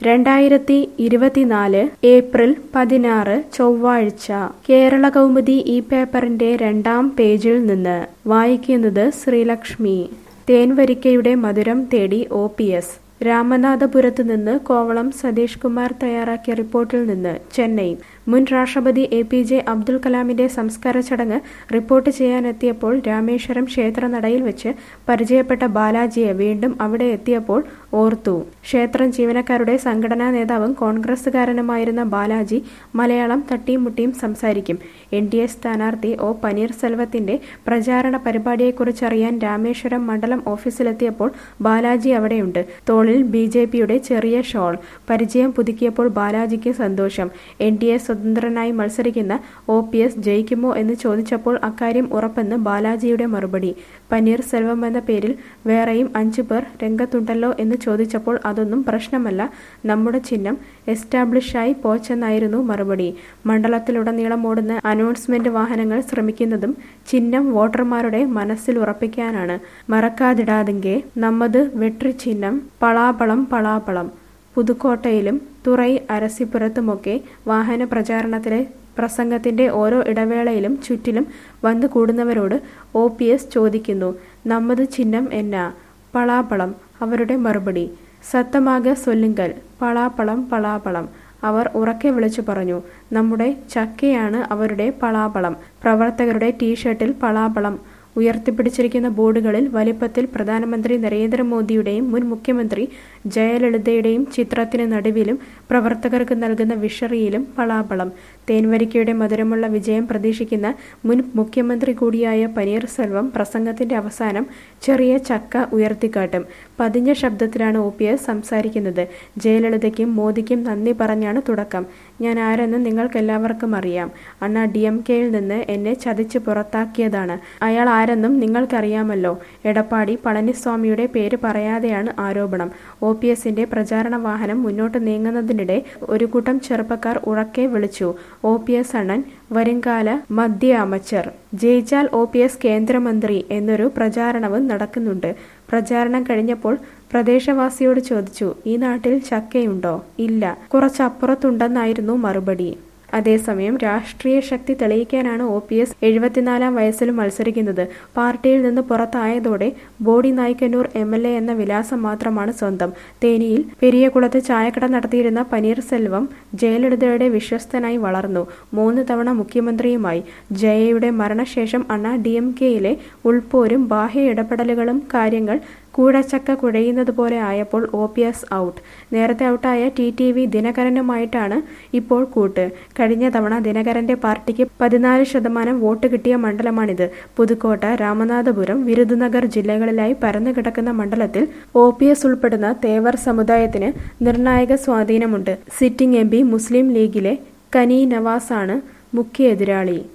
രണ്ടായിരത്തി ഇരുപത്തിനാല് ഏപ്രിൽ പതിനാറ് ചൊവ്വാഴ്ച കേരള കൗമുദി ഈ പേപ്പറിന്റെ രണ്ടാം പേജിൽ നിന്ന് വായിക്കുന്നത് ശ്രീലക്ഷ്മി തേൻവരിക്കയുടെ മധുരം തേടി ഒ പി എസ് രാമനാഥപുരത്ത് നിന്ന് കോവളം സതീഷ് കുമാർ തയ്യാറാക്കിയ റിപ്പോർട്ടിൽ നിന്ന് ചെന്നൈ മുൻ രാഷ്ട്രപതി എ പി ജെ അബ്ദുൽ കലാമിന്റെ സംസ്കാര ചടങ്ങ് റിപ്പോർട്ട് ചെയ്യാനെത്തിയപ്പോൾ രാമേശ്വരം ക്ഷേത്രനടയിൽ വെച്ച് പരിചയപ്പെട്ട ബാലാജിയെ വീണ്ടും അവിടെ എത്തിയപ്പോൾ ഓർത്തു ക്ഷേത്രം ജീവനക്കാരുടെ സംഘടനാ നേതാവും കോൺഗ്രസുകാരനുമായിരുന്ന ബാലാജി മലയാളം തട്ടിയും മുട്ടിയും സംസാരിക്കും എൻ ഡി എ സ്ഥാനാർത്ഥി ഒ പനീർസെൽവത്തിന്റെ പ്രചാരണ പരിപാടിയെക്കുറിച്ചറിയാൻ രാമേശ്വരം മണ്ഡലം ഓഫീസിലെത്തിയപ്പോൾ ബാലാജി അവിടെയുണ്ട് തോളിൽ ബി ജെ പിയുടെ ചെറിയ ഷോൾ പരിചയം പുതുക്കിയപ്പോൾ ബാലാജിക്ക് സന്തോഷം എൻ ഡി എ സ്വതന്ത്രനായി മത്സരിക്കുന്ന ഒ പി എസ് ജയിക്കുമോ എന്ന് ചോദിച്ചപ്പോൾ അക്കാര്യം ഉറപ്പെന്ന് ബാലാജിയുടെ മറുപടി പനീർ സെൽവം എന്ന പേരിൽ വേറെയും അഞ്ചു പേർ രംഗത്തുണ്ടല്ലോ എന്ന് ചോദിച്ചപ്പോൾ അതൊന്നും പ്രശ്നമല്ല നമ്മുടെ ചിഹ്നം എസ്റ്റാബ്ലിഷായി പോച്ചെന്നായിരുന്നു മറുപടി മണ്ഡലത്തിലുടനീളം ഓടുന്ന അനൗൺസ്മെന്റ് വാഹനങ്ങൾ ശ്രമിക്കുന്നതും ചിഹ്നം വോട്ടർമാരുടെ മനസ്സിൽ ഉറപ്പിക്കാനാണ് മറക്കാതിടാതെങ്കെ നമ്മത് വെട്രി ചിഹ്നം പളാപ്പളം പളാപ്പളം പുതുക്കോട്ടയിലും തുറൈ അരസിപ്പുറത്തുമൊക്കെ വാഹന പ്രചാരണത്തിലെ പ്രസംഗത്തിന്റെ ഓരോ ഇടവേളയിലും ചുറ്റിലും വന്നു കൂടുന്നവരോട് ഒ പി എസ് ചോദിക്കുന്നു നമ്മത് ചിഹ്നം എന്നാ പളാപ്പളം അവരുടെ മറുപടി സത്തമാക സൊല്ലുങ്കൽ പളാപ്പളം പളാപ്പളം അവർ ഉറക്കെ വിളിച്ചു പറഞ്ഞു നമ്മുടെ ചക്കയാണ് അവരുടെ പളാപ്പളം പ്രവർത്തകരുടെ ടീഷർട്ടിൽ പളാപ്പളം ഉയർത്തിപ്പിടിച്ചിരിക്കുന്ന ബോർഡുകളിൽ വലിപ്പത്തിൽ പ്രധാനമന്ത്രി നരേന്ദ്രമോദിയുടെയും മുൻ മുഖ്യമന്ത്രി ജയലളിതയുടെയും ചിത്രത്തിന് നടുവിലും പ്രവർത്തകർക്ക് നൽകുന്ന വിഷറിയിലും പളാപ്പളം തേൻവരിക്കയുടെ മധുരമുള്ള വിജയം പ്രതീക്ഷിക്കുന്ന മുൻ മുഖ്യമന്ത്രി കൂടിയായ പനീർ സെൽവം പ്രസംഗത്തിന്റെ അവസാനം ചെറിയ ചക്ക ഉയർത്തിക്കാട്ടും പതിഞ്ഞ ശബ്ദത്തിലാണ് ഒ പി എസ് സംസാരിക്കുന്നത് ജയലളിതയ്ക്കും മോദിക്കും നന്ദി പറഞ്ഞാണ് തുടക്കം ഞാൻ ആരെന്ന് നിങ്ങൾക്കെല്ലാവർക്കും അറിയാം അണ്ണ ഡി എം കെയിൽ നിന്ന് എന്നെ ചതിച്ച് പുറത്താക്കിയതാണ് അയാൾ ആരെന്നും നിങ്ങൾക്കറിയാമല്ലോ എടപ്പാടി പളനിസ്വാമിയുടെ പേര് പറയാതെയാണ് ആരോപണം ഒ പി എസിന്റെ പ്രചാരണ വാഹനം മുന്നോട്ട് നീങ്ങുന്നതിനിടെ ഒരു കൂട്ടം ചെറുപ്പക്കാർ ഉറക്കെ വിളിച്ചു ഒ പി എസ് അണ്ണൻ വരുംകാല മധ്യ അമച്ചർ ജയിച്ചാൽ ഒ പി എസ് കേന്ദ്രമന്ത്രി എന്നൊരു പ്രചാരണവും നടക്കുന്നുണ്ട് പ്രചാരണം കഴിഞ്ഞപ്പോൾ പ്രദേശവാസിയോട് ചോദിച്ചു ഈ നാട്ടിൽ ചക്കയുണ്ടോ ഇല്ല കുറച്ചപ്പുറത്തുണ്ടെന്നായിരുന്നു മറുപടി അതേസമയം രാഷ്ട്രീയ ശക്തി തെളിയിക്കാനാണ് ഒ പി എസ് എഴുപത്തിനാലാം വയസ്സിലും മത്സരിക്കുന്നത് പാർട്ടിയിൽ നിന്ന് പുറത്തായതോടെ Bodi Nayakkanur M L A എന്ന വിലാസം മാത്രമാണ് സ്വന്തം തേനിയിൽ പെരിയകുളത്ത് ചായക്കട നടത്തിയിരുന്ന പനീർ സെൽവം ജയലളിതയുടെ വിശ്വസ്തനായി വളർന്നു മൂന്ന് തവണ മുഖ്യമന്ത്രിയുമായി ജയയുടെ മരണശേഷം അണ്ണ ഡി എം കെയിലെ ഉൾപോരും ബാഹ്യ ഇടപെടലുകളും കാര്യങ്ങൾ കൂടച്ചക്ക കുഴയുന്നത് പോലെ ആയപ്പോൾ ഒ പി എസ് ഔട്ട് നേരത്തെ ഔട്ടായ ടി ടി വി ദിനകരനുമായിട്ടാണ് ഇപ്പോൾ കൂട്ട് കഴിഞ്ഞ തവണ ദിനകരന്റെ പാർട്ടിക്ക് പതിനാല് ശതമാനം വോട്ട് കിട്ടിയ മണ്ഡലമാണിത് പുതുക്കോട്ട രാമനാഥപുരം വിരുദുനഗർ ജില്ലകളിലായി പരന്നു കിടക്കുന്ന മണ്ഡലത്തിൽ ഒ പി എസ് ഉൾപ്പെടുന്ന തേവർ സമുദായത്തിന് നിർണായക സ്വാധീനമുണ്ട് സിറ്റിംഗ് എം പി മുസ്ലിം ലീഗിലെ കനി നവാസാണ് മുഖ്യ എതിരാളി